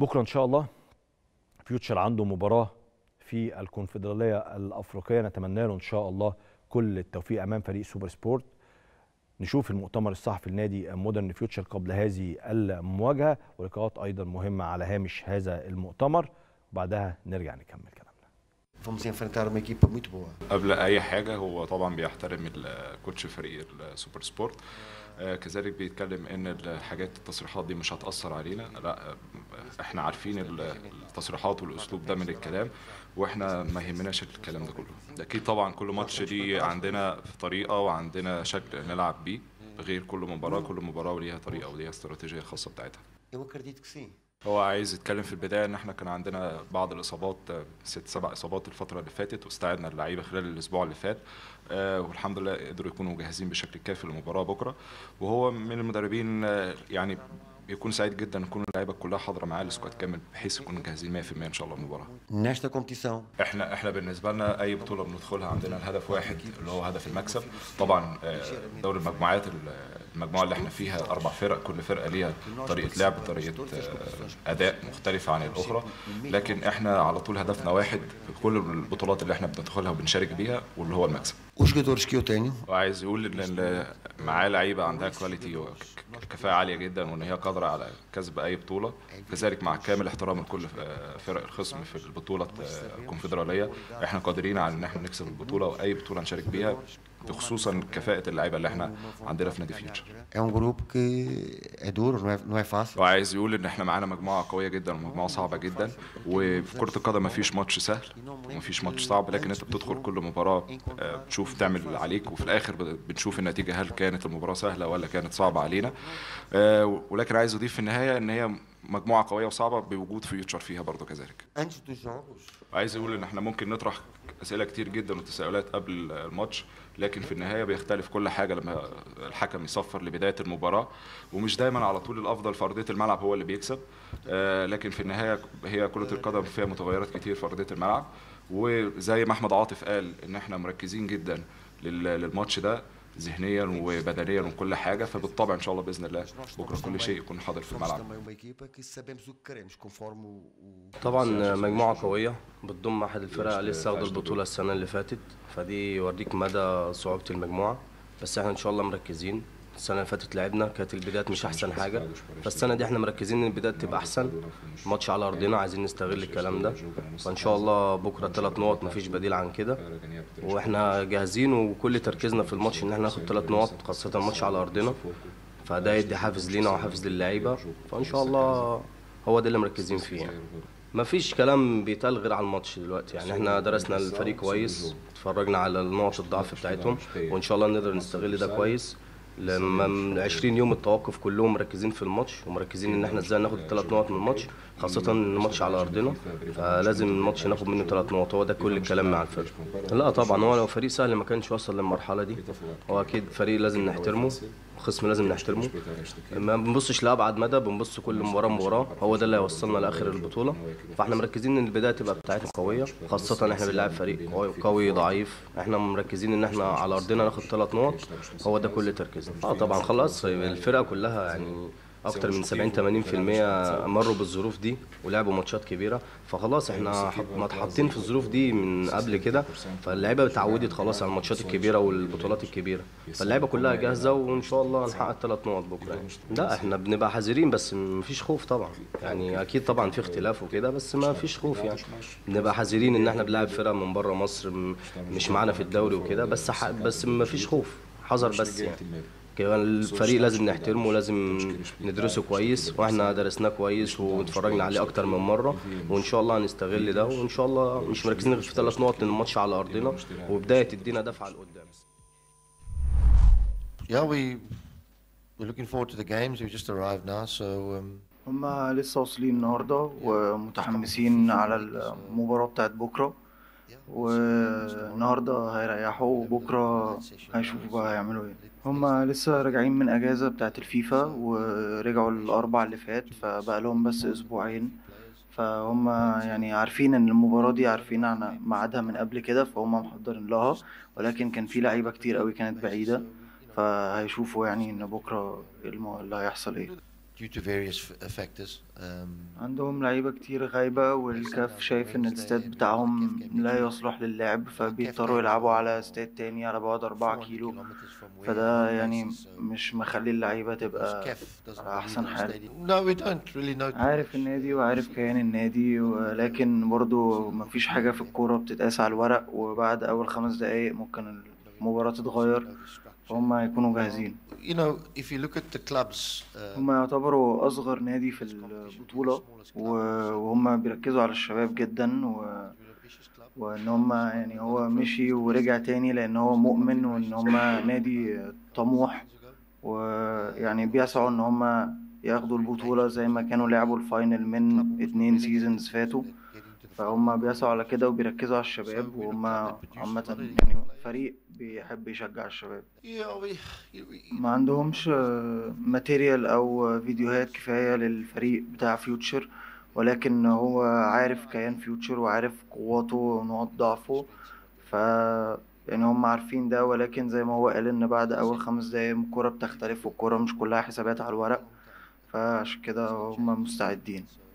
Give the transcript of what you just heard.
بكره ان شاء الله فيوتشر عنده مباراه في الكونفدراليه الافريقيه نتمنى له ان شاء الله كل التوفيق امام فريق سوبر سبورت نشوف المؤتمر الصحفي لنادي مودرن فيوتشر قبل هذه المواجهه ولقاءات ايضا مهمه على هامش هذا المؤتمر وبعدها نرجع نكمل كلامنا Vamos enfrentar uma equipa muito boa. قبل اي حاجه هو طبعا بيحترم الكوتش فريق السوبر سبورت آه، كذلك بيتكلم ان الحاجات التصريحات دي مش هتاثر علينا لا آه، احنا عارفين التصريحات والاسلوب ده من الكلام واحنا ما يهمناش الكلام ده كله اكيد طبعا كل ماتش دي عندنا في طريقه وعندنا شكل نلعب بيه غير كل مباراه كل مباراه وليها طريقه وليها استراتيجيه خاصه بتاعتها Eu acredito que sim. هو عايز يتكلم في البدايه ان احنا كان عندنا بعض الاصابات آه، ست سبع اصابات الفتره اللي فاتت واستعدنا اللعيبه خلال الاسبوع اللي فات آه، والحمد لله قدروا يكونوا جاهزين بشكل كافي للمباراه بكره وهو من المدربين آه، يعني بيكون سعيد جدا ان يكون اللعيبه كلها حاضره معاه السكواد كامل بحيث يكونوا جاهزين 100% ان شاء الله المباراه Nesta competição, احنا احنا بالنسبه لنا اي بطوله بندخلها عندنا الهدف واحد اللي هو هدف المكسب طبعا آه، دوري المجموعات ال- المجموعه اللي احنا فيها اربع فرق كل فرقه ليها طريقه لعب طريقه آه، اداء مختلفه عن الاخرى لكن احنا على طول هدفنا واحد في كل البطولات اللي احنا بندخلها وبنشارك بيها واللي هو المكسب os jogadores que eu tenho, وعايز يقول ان ال- معاه لعيبه عندها كواليتي وكفاءه عاليه جدا وان هي قادره على كسب اي بطوله كذلك مع كامل احترام لكل آه، فرق الخصم في البطوله آه، الكونفدراليه احنا قادرين على ان احنا نكسب البطوله واي بطوله نشارك بيها خصوصا كفاءه اللعيبه اللي احنا عندنا في نادي فيوتشر é um grupo que é duro, não é, não é fácil. وعايز يقول ان احنا معانا مجموعه قويه جدا ومجموعه صعبه جدا وفي كره القدم مفيش ماتش سهل ومفيش ماتش صعب لكن انت بتدخل كل مباراه آه، بتشوف تعمل اللي عليك وفي الاخر ب- بنشوف النتيجه هل كانت المباراه سهله ولا كانت صعبه علينا آه، ولكن عايز اضيف في النهايه ان هي مجموعه قويه وصعبه بوجود فيوتشر فيها برضه كذلك Antes dos jogos, عايز يقول ان احنا ممكن نطرح اسئله كتير جدا وتساؤلات قبل الماتش لكن في النهايه بيختلف كل حاجه لما الحكم يصفر لبدايه المباراه ومش دايما على طول الافضل في ارضيه الملعب هو اللي بيكسب آه، لكن في النهايه هي كره القدم فيها متغيرات كتير في ارضيه الملعب وزي ما احمد عاطف قال ان احنا مركزين جدا لل- للماتش ده ذهنيا وبدنيا وكل حاجه فبالطبع ان شاء الله باذن الله بكره كل شيء يكون حاضر في somos الملعب também uma equipa que sabemos o que queremos, conforme o, o- طبعا مجموعة قوية بتضم أحد الفرق لسه واخدة البطولة السنة اللي فاتت فدي يوريك مدى صعوبة المجموعة بس احنا إن شاء الله مركزين السنة اللي فاتت لعبنا كانت البدايات مش أحسن حاجة فالسنة دي احنا مركزين إن البدايات تبقى أحسن ماتش على أرضنا عايزين نستغل الكلام ده فإن شاء الله بكرة ثلاث نقط مفيش بديل عن كده واحنا جاهزين وكل تركيزنا في الماتش إن احنا ناخد ثلاث نقط خاصة الماتش على أرضنا فده يدي حافز لينا وحافز للعيبة فإن شاء الله هو ده اللي مركزين فيه يعني. ما فيش كلام بيتقال غير على الماتش دلوقتي يعني احنا درسنا الفريق كويس اتفرجنا على نقط الضعف بتاعتهم وان شاء الله نقدر نستغل ده كويس لما من 20 يوم التوقف كلهم مركزين في الماتش ومركزين ان احنا ازاي ناخد الثلاث نقط من الماتش خاصة ان الماتش على ارضنا فلازم الماتش ناخد منه ثلاث نقط هو ده كل الكلام مع الفريق لا طبعا هو لو فريق سهل ما كانش وصل للمرحلة دي هو اكيد فريق لازم نحترمه خصم لازم نحترمه ما بنبصش لابعد مدى بنبص كل مباراه مباراه هو ده اللي هيوصلنا لاخر البطوله فاحنا مركزين ان البدايه تبقى بتاعتنا قويه خاصه احنا بنلعب فريق قوي- قوي ضعيف احنا مركزين ان احنا على ارضنا ناخد ثلاث نقط هو ده كل تركيزنا اه طبعا خلاص الفرقه كلها يعني اكتر من 70 80% مروا بالظروف دي ولعبوا ماتشات كبيره فخلاص احنا حط- متحطين في الظروف دي من قبل كده فاللعيبه اتعودت خلاص على الماتشات الكبيره والبطولات الكبيره فاللعيبه كلها جاهزه وان شاء الله نحقق ثلاث نقط بكره يعني. لا احنا بنبقى حذرين بس مفيش خوف طبعا يعني اكيد طبعا في اختلاف وكده بس ما فيش خوف يعني بنبقى حذرين ان احنا بنلعب فرق من بره مصر م- مش معانا في الدوري وكده بس ح- بس ما فيش خوف حذر بس يعني كمان الفريق لازم نحترمه ولازم ندرسه كويس واحنا درسناه كويس واتفرجنا عليه اكتر من مره وان شاء الله هنستغل ده وان شاء الله مش مركزين غير في ثلاث نقط لان الماتش على ارضنا وبدايه تدينا دفعه لقدام Yeah, we we're looking forward to the games. We just arrived now, so um, هما لسه واصلين النهاردة ومتحمسين على المباراة بتاعت بكرة والنهاردة هيريحوا وبكرة هيشوفوا بقى هيعملوا ايه هما لسه راجعين من أجازة بتاعت الفيفا ورجعوا الأربع اللي فات فبقى لهم بس أسبوعين فهم يعني عارفين ان المباراة دي عارفين عن ميعادها من قبل كده فهم محضرين لها ولكن كان في لعيبة كتير قوي كانت بعيدة فهيشوفوا يعني ان بكرة الم- اللي هيحصل ايه due to various f- factors. Um, عندهم لعيبة كتير غايبة والكاف شايف إن الاستاد بتاعهم لا يصلح للعب فبيضطروا يلعبوا على استاد تاني على بعد أربعة 400 كيلو kilometers from where فده home يعني base is, so مش مخلي اللعيبة because تبقى CAF doesn't على believe أحسن in حال stadium. No, we don't really know. عارف النادي وعارف كيان النادي ولكن برضو مفيش حاجة في الكورة بتتقاس على الورق وبعد أول خمس دقايق ممكن المباراة تتغير فهم هيكونوا جاهزين You know, if you look at the clubs, uh, هم يعتبروا أصغر نادي في البطولة و- وهم بيركزوا على الشباب جدا و... وإن هم يعني هو مشي ورجع تاني لأن هو مؤمن وإن هم نادي طموح ويعني بيسعوا إن هم ياخدوا البطولة زي ما كانوا لعبوا الفاينل من اتنين سيزونز فاتوا فهم بيسعوا على كده وبيركزوا على الشباب وهم عامة يعني فريق بيحب يشجع الشباب yeah, we, we, ما عندهمش ماتيريال او فيديوهات كفاية للفريق بتاع فيوتشر ولكن هو عارف كيان فيوتشر وعارف قواته ونقاط ضعفه ف يعني هم عارفين ده ولكن زي ما هو قال ان بعد اول خمس دقايق الكورة بتختلف والكورة مش كلها حسابات على الورق فعشان كده هم مستعدين